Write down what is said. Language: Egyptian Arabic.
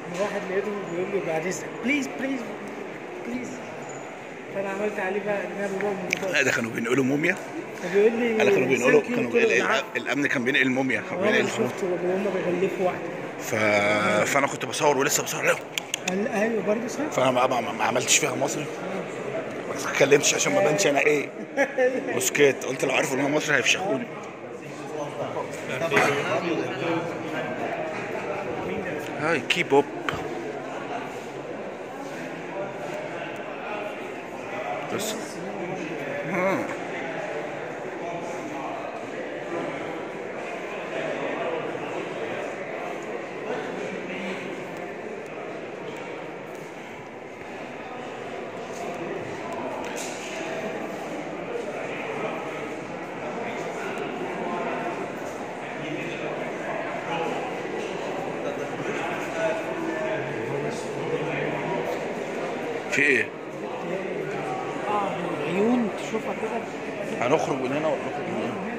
واحد لقيته بيقول لي بعد اذنك بليز بليز بليز فانا عملت عليه بقى ان انا بابا من لا ده كانوا بينقلوا موميا فبيقول لي لا كانوا بينقلوا thank you. كانوا قلت له ال- نعم. ال- الامن كان بينقل موميا كان وانا بينقل شفت وهم بيغلفوا واحده ف... فانا كنت بصور ولسه بصور له قال ايوه برضه صح فانا ما, ما, ما عملتش فيها مصري ما اتكلمتش عشان ما بانش انا ايه وسكت قلت لو عرفوا ان انا مصري هيفشخوني هاي كيب اب بس ها في ايه؟ اه العيون تشوفها كده هنخرج من هنا ولا نخرج من هنا؟